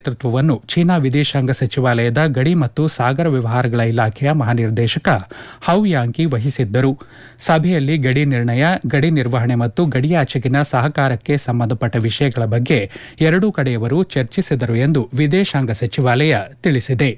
ನೇತೃತ್ವವನ್ನು ಚೀನಾ ವಿದೇಶಾಂಗ ಸಚಿವಾಲಯದ ಗಡಿ ಮತ್ತು ಸಾಗರ ವ್ಯವಹಾರಗಳ ಇಲಾಖೆಯ ಮಹಾನಿರ್ದೇಶಕ ಹೌ ಯಾಂಕಿ ವಹಿಸಿದ್ದರು ಸಭೆಯಲ್ಲಿ ಗಡಿ ನಿರ್ಣಯ ಗಡಿ ನಿರ್ವಹಣೆ ಮತ್ತು ಗಡಿಯಾಚೆಗಿನ ಸಹಕಾರಕ್ಕೆ ಸಂಬಂಧಪಟ್ಟ ವಿಷಯಗಳ ಬಗ್ಗೆ ಎರಡೂ ಕಡೆಯವರು ಚರ್ಚಿಸಿದರು ಎಂದು ವಿದೇಶಾಂಗ ಸಚಿವಾಲಯ ತಿಳಿಸಿದೆ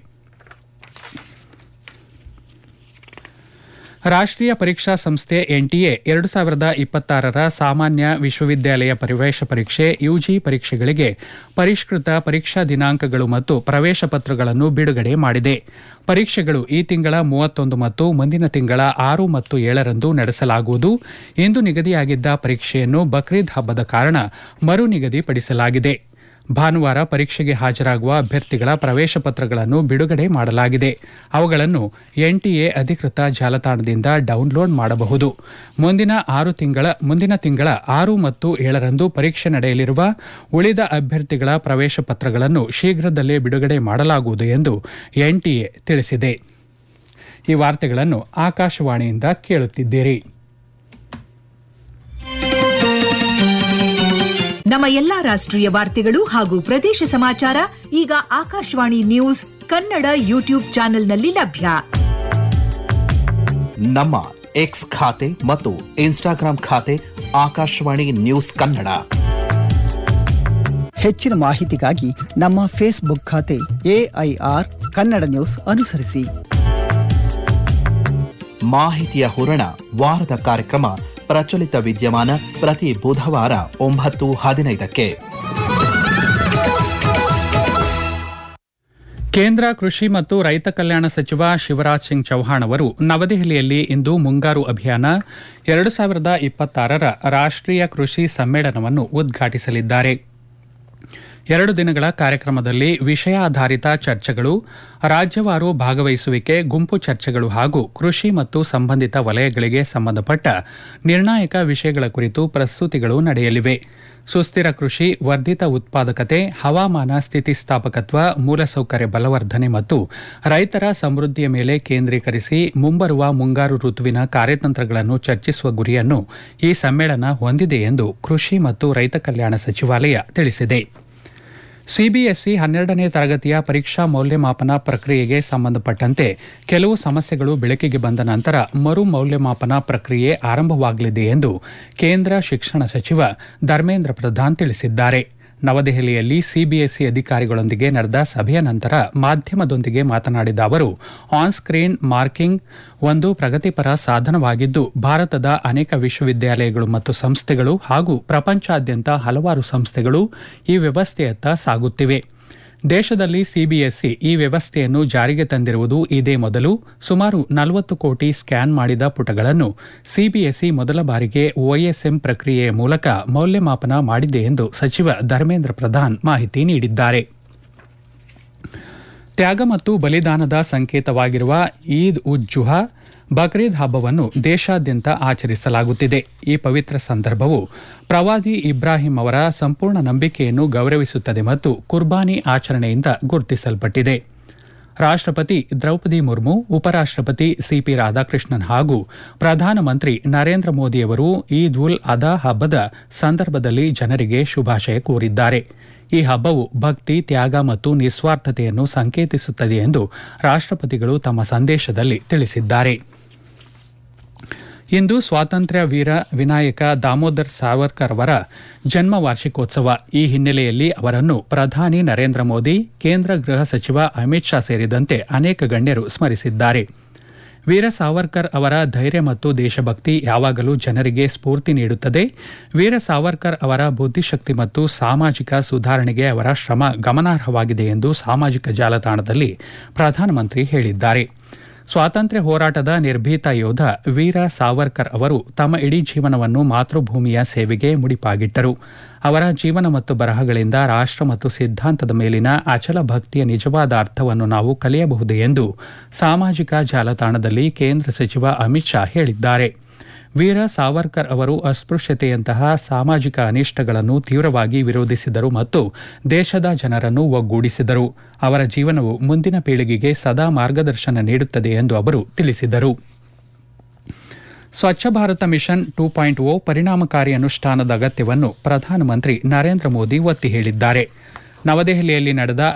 ರಾಷ್ಟ್ರೀಯ ಪರೀಕ್ಷಾ ಸಂಸ್ಥೆ ಎನ್ಟಿಎ ಎರಡು ಸಾವಿರದ ಇಪ್ಪತ್ತಾರರ ಸಾಮಾನ್ಯ ವಿಶ್ವವಿದ್ಯಾಲಯ ಪ್ರವೇಶ ಪರೀಕ್ಷೆ ಯುಜಿ ಪರೀಕ್ಷೆಗಳಿಗೆ ಪರಿಷ್ಕೃತ ಪರೀಕ್ಷಾ ದಿನಾಂಕಗಳು ಮತ್ತು ಪ್ರವೇಶ ಪತ್ರಗಳನ್ನು ಬಿಡುಗಡೆ ಮಾಡಿದೆ ಪರೀಕ್ಷೆಗಳು ಈ ತಿಂಗಳ ಮೂವತ್ತೊಂದು ಮತ್ತು ಮುಂದಿನ ತಿಂಗಳ ಆರು ಮತ್ತು ಏಳರಂದು ನಡೆಸಲಾಗುವುದು ಇಂದು ನಿಗದಿಯಾಗಿದ್ದ ಪರೀಕ್ಷೆಯನ್ನು ಬಕ್ರೀದ್ ಹಬ್ಬದ ಕಾರಣ ಮರು ನಿಗದಿಪಡಿಸಲಾಗಿದೆ ಭಾನುವಾರ ಪರೀಕ್ಷೆಗೆ ಹಾಜರಾಗುವ ಅಭ್ಯರ್ಥಿಗಳ ಪ್ರವೇಶ ಪತ್ರಗಳನ್ನು ಬಿಡುಗಡೆ ಮಾಡಲಾಗಿದೆ ಅವುಗಳನ್ನು ಎನ್ಟಿಎ ಅಧಿಕೃತ ಜಾಲತಾಣದಿಂದ ಡೌನ್ಲೋಡ್ ಮಾಡಬಹುದು ಮುಂದಿನ ಆರು ತಿಂಗಳ ಮುಂದಿನ ತಿಂಗಳ ಆರು ಮತ್ತು ಏಳರಂದು ಪರೀಕ್ಷೆ ನಡೆಯಲಿರುವ ಉಳಿದ ಅಭ್ಯರ್ಥಿಗಳ ಪ್ರವೇಶ ಪತ್ರಗಳನ್ನು ಶೀಘ್ರದಲ್ಲೇ ಬಿಡುಗಡೆ ಮಾಡಲಾಗುವುದು ಎಂದು ಎನ್ಟಿಎ ತಿಳಿಸಿದೆ ಈ ವಾರ್ತೆಗಳನ್ನು ಆಕಾಶವಾಣಿಯಿಂದ ಕೇಳುತ್ತಿದ್ದೀರಿ ನಮ್ಮ ಎಲ್ಲಾ ರಾಷ್ಟ್ರೀಯ ವಾರ್ತೆಗಳು ಹಾಗೂ ಪ್ರದೇಶ ಸಮಾಚಾರ ಈಗ ಆಕಾಶವಾಣಿ ನ್ಯೂಸ್ ಕನ್ನಡ ಯೂಟ್ಯೂಬ್ ಚಾನೆಲ್ನಲ್ಲಿ ಲಭ್ಯ ನಮ್ಮ ಎಕ್ಸ್ ಖಾತೆ ಮತ್ತು ಇನ್ಸ್ಟಾಗ್ರಾಂ ಖಾತೆ ಆಕಾಶವಾಣಿ ನ್ಯೂಸ್ ಕನ್ನಡ ಹೆಚ್ಚಿನ ಮಾಹಿತಿಗಾಗಿ ನಮ್ಮ ಫೇಸ್ಬುಕ್ ಖಾತೆ ಎಐಆರ್ ಕನ್ನಡ ನ್ಯೂಸ್ ಅನುಸರಿಸಿ ಮಾಹಿತಿಯ ಹೂರಣ ವಾರದ ಕಾರ್ಯಕ್ರಮ ಪ್ರಚಲಿತ ವಿದ್ಯಮಾನ ಪ್ರತಿ ಬುಧವಾರ ಒಂಬತ್ತು ಹದಿನೈದಕ್ಕೆ ಕೇಂದ್ರ ಕೃಷಿ ಮತ್ತು ರೈತ ಕಲ್ಯಾಣ ಸಚಿವ ಶಿವರಾಜ್ ಸಿಂಗ್ ಚೌಹಾಣ್ ಅವರು ನವದೆಹಲಿಯಲ್ಲಿ ಇಂದು ಮುಂಗಾರು ಅಭಿಯಾನ ಎರಡು ಸಾವಿರದ ಇಪ್ಪತ್ತಾರರ ರಾಷ್ಟ್ರೀಯ ಕೃಷಿ ಸಮ್ಮೇಳನವನ್ನು ಉದ್ಘಾಟಿಸಲಿದ್ದಾರೆ ಎರಡು ದಿನಗಳ ಕಾರ್ಯಕ್ರಮದಲ್ಲಿ ವಿಷಯಾಧಾರಿತ ಚರ್ಚೆಗಳು ರಾಜ್ಯವಾರು ಭಾಗವಹಿಸುವಿಕೆ ಗುಂಪು ಚರ್ಚೆಗಳು ಹಾಗೂ ಕೃಷಿ ಮತ್ತು ಸಂಬಂಧಿತ ವಲಯಗಳಿಗೆ ಸಂಬಂಧಪಟ್ಟ ನಿರ್ಣಾಯಕ ವಿಷಯಗಳ ಕುರಿತು ಪ್ರಸ್ತುತಿಗಳು ನಡೆಯಲಿವೆ ಸುಸ್ಥಿರ ಕೃಷಿ ವರ್ಧಿತ ಉತ್ಪಾದಕತೆ ಹವಾಮಾನ ಸ್ಥಿತಿಸ್ಥಾಪಕತ್ವ ಮೂಲಸೌಕರ್ಯ ಬಲವರ್ಧನೆ ಮತ್ತು ರೈತರ ಸಮೃದ್ಧಿಯ ಮೇಲೆ ಕೇಂದ್ರೀಕರಿಸಿ ಮುಂಬರುವ ಮುಂಗಾರು ಋತುವಿನ ಕಾರ್ಯತಂತ್ರಗಳನ್ನು ಚರ್ಚಿಸುವ ಗುರಿಯನ್ನು ಈ ಸಮ್ಮೇಳನ ಹೊಂದಿದೆ ಎಂದು ಕೃಷಿ ಮತ್ತು ರೈತ ಕಲ್ಯಾಣ ಸಚಿವಾಲಯ ತಿಳಿಸಿದೆ ಸಿಬಿಎಸ್ಇ ಹನ್ನೆರಡನೇ ತರಗತಿಯ ಪರೀಕ್ಷಾ ಮೌಲ್ಯಮಾಪನ ಪ್ರಕ್ರಿಯೆಗೆ ಸಂಬಂಧಪಟ್ಟಂತೆ ಕೆಲವು ಸಮಸ್ಯೆಗಳು ಬೆಳಕಿಗೆ ಬಂದ ನಂತರ ಮರು ಮೌಲ್ಯಮಾಪನ ಪ್ರಕ್ರಿಯೆ ಆರಂಭವಾಗಲಿದೆ ಎಂದು ಕೇಂದ್ರ ಶಿಕ್ಷಣ ಸಚಿವ ಧರ್ಮೇಂದ್ರ ಪ್ರಧಾನ್ ತಿಳಿಸಿದ್ದಾರೆ ನವದೆಹಲಿಯಲ್ಲಿ ಸಿಬಿಎಸ್ಇ ಅಧಿಕಾರಿಗಳೊಂದಿಗೆ ನಡೆದ ಸಭೆಯ ನಂತರ ಮಾಧ್ಯಮದೊಂದಿಗೆ ಮಾತನಾಡಿದ ಅವರು ಆನ್ ಸ್ಕ್ರೀನ್ ಮಾರ್ಕಿಂಗ್ ಒಂದು ಪ್ರಗತಿಪರ ಸಾಧನವಾಗಿದ್ದು ಭಾರತದ ಅನೇಕ ವಿಶ್ವವಿದ್ಯಾಲಯಗಳು ಮತ್ತು ಸಂಸ್ಥೆಗಳು ಹಾಗೂ ಪ್ರಪಂಚಾದ್ಯಂತ ಹಲವಾರು ಸಂಸ್ಥೆಗಳು ಈ ವ್ಯವಸ್ಥೆಯತ್ತ ಸಾಗುತ್ತಿವೆ ದೇಶದಲ್ಲಿ ಸಿಬಿಎಸ್ಇ ಈ ವ್ಯವಸ್ಥೆಯನ್ನು ಜಾರಿಗೆ ತಂದಿರುವುದು ಇದೇ ಮೊದಲು ಸುಮಾರು ನಲವತ್ತು ಕೋಟಿ ಸ್ಕ್ಯಾನ್ ಮಾಡಿದ ಪುಟಗಳನ್ನು ಸಿಬಿಎಸ್ಇ ಮೊದಲ ಬಾರಿಗೆ ಒಎಸ್ಎಂ ಪ್ರಕ್ರಿಯೆಯ ಮೂಲಕ ಮೌಲ್ಯಮಾಪನ ಮಾಡಿದೆ ಎಂದು ಸಚಿವ ಧರ್ಮೇಂದ್ರ ಪ್ರಧಾನ್ ಮಾಹಿತಿ ನೀಡಿದ್ದಾರೆ ತ್ಯಾಗ ಮತ್ತು ಬಲಿದಾನದ ಸಂಕೇತವಾಗಿರುವ ಈದ್ ಉಜ್ ಜುಹಾ ಬಕ್ರೀದ್ ಹಬ್ಬವನ್ನು ದೇಶಾದ್ಯಂತ ಆಚರಿಸಲಾಗುತ್ತಿದೆ ಈ ಪವಿತ್ರ ಸಂದರ್ಭವು ಪ್ರವಾದಿ ಇಬ್ರಾಹಿಂ ಅವರ ಸಂಪೂರ್ಣ ನಂಬಿಕೆಯನ್ನು ಗೌರವಿಸುತ್ತದೆ ಮತ್ತು ಕುರ್ಬಾನಿ ಆಚರಣೆಯಿಂದ ಗುರುತಿಸಲ್ಪಟ್ಟಿದೆ ರಾಷ್ಟ್ರಪತಿ ದ್ರೌಪದಿ ಮುರ್ಮು ಉಪರಾಷ್ಟ್ರಪತಿ ಸಿಪಿ ರಾಧಾಕೃಷ್ಣನ್ ಹಾಗೂ ಪ್ರಧಾನಮಂತ್ರಿ ನರೇಂದ್ರ ಮೋದಿಯವರು ಈದ್ ಉಲ್ ಅದಾ ಹಬ್ಬದ ಸಂದರ್ಭದಲ್ಲಿ ಜನರಿಗೆ ಶುಭಾಶಯ ಕೋರಿದ್ದಾರೆ ಈ ಹಬ್ಬವು ಭಕ್ತಿ ತ್ಯಾಗ ಮತ್ತು ನಿಸ್ವಾರ್ಥತೆಯನ್ನು ಸಂಕೇತಿಸುತ್ತದೆ ಎಂದು ರಾಷ್ಟ್ರಪತಿಗಳು ತಮ್ಮ ಸಂದೇಶದಲ್ಲಿ ತಿಳಿಸಿದ್ದಾರೆ ಇಂದು ಸ್ವಾತಂತ್ರ್ಯ ವೀರ ವಿನಾಯಕ ದಾಮೋದರ್ ಸಾವರ್ಕರ್ ಅವರ ಜನ್ಮ ವಾರ್ಷಿಕೋತ್ಸವ ಈ ಹಿನ್ನೆಲೆಯಲ್ಲಿ ಅವರನ್ನು ಪ್ರಧಾನಿ ನರೇಂದ್ರ ಮೋದಿ ಕೇಂದ್ರ ಗೃಹ ಸಚಿವ ಅಮಿತ್ ಶಾ ಸೇರಿದಂತೆ ಅನೇಕ ಗಣ್ಯರು ಸ್ಮರಿಸಿದ್ದಾರೆ ವೀರ ಸಾವರ್ಕರ್ ಅವರ ಧೈರ್ಯ ಮತ್ತು ದೇಶಭಕ್ತಿ ಯಾವಾಗಲೂ ಜನರಿಗೆ ಸ್ಫೂರ್ತಿ ನೀಡುತ್ತದೆ ವೀರ ಸಾವರ್ಕರ್ ಅವರ ಬುದ್ಧಿಶಕ್ತಿ ಮತ್ತು ಸಾಮಾಜಿಕ ಸುಧಾರಣೆಗೆ ಅವರ ಶ್ರಮ ಗಮನಾರ್ಹವಾಗಿದೆ ಎಂದು ಸಾಮಾಜಿಕ ಜಾಲತಾಣದಲ್ಲಿ ಪ್ರಧಾನಮಂತ್ರಿ ಹೇಳಿದ್ದಾರೆ ಸ್ವಾತಂತ್ರ್ಯ ಹೋರಾಟದ ನಿರ್ಭೀತ ಯೋಧ ವೀರ ಸಾವರ್ಕರ್ ಅವರು ತಮ್ಮ ಇಡೀ ಜೀವನವನ್ನು ಮಾತೃಭೂಮಿಯ ಸೇವೆಗೆ ಮುಡಿಪಾಗಿಟ್ಟರು ಅವರ ಜೀವನ ಮತ್ತು ಬರಹಗಳಿಂದ ರಾಷ್ಟ್ರ ಮತ್ತು ಸಿದ್ಧಾಂತದ ಮೇಲಿನ ಅಚಲ ಭಕ್ತಿಯ ನಿಜವಾದ ಅರ್ಥವನ್ನು ನಾವು ಕಲಿಯಬಹುದು ಎಂದು ಸಾಮಾಜಿಕ ಜಾಲತಾಣದಲ್ಲಿ ಕೇಂದ್ರ ಸಚಿವ ಅಮಿತ್ ಶಾ ಹೇಳಿದ್ದಾರೆ ವೀರ ಸಾವರ್ಕರ್ ಅವರು ಅಸ್ಪೃಶ್ಯತೆಯಂತಹ ಸಾಮಾಜಿಕ ಅನಿಷ್ಟಗಳನ್ನು ತೀವ್ರವಾಗಿ ವಿರೋಧಿಸಿದರು ಮತ್ತು ದೇಶದ ಜನರನ್ನು ಒಗ್ಗೂಡಿಸಿದರು ಅವರ ಜೀವನವು ಮುಂದಿನ ಪೀಳಿಗೆಗೆ ಸದಾ ಮಾರ್ಗದರ್ಶನ ನೀಡುತ್ತದೆ ಎಂದು ಅವರು ತಿಳಿಸಿದರು Swachh Bharat mission two point O ಪರಿಣಾಮಕಾರಿ ಅನುಷ್ಠಾನದ ಅಗತ್ಯವನ್ನು ಪ್ರಧಾನಮಂತ್ರಿ ನರೇಂದ್ರ ಮೋದಿ ಒತ್ತಿ ಹೇಳಿದ್ದಾರೆ ನವದೆಹಲಿಯಲ್ಲಿ ನಡೆದ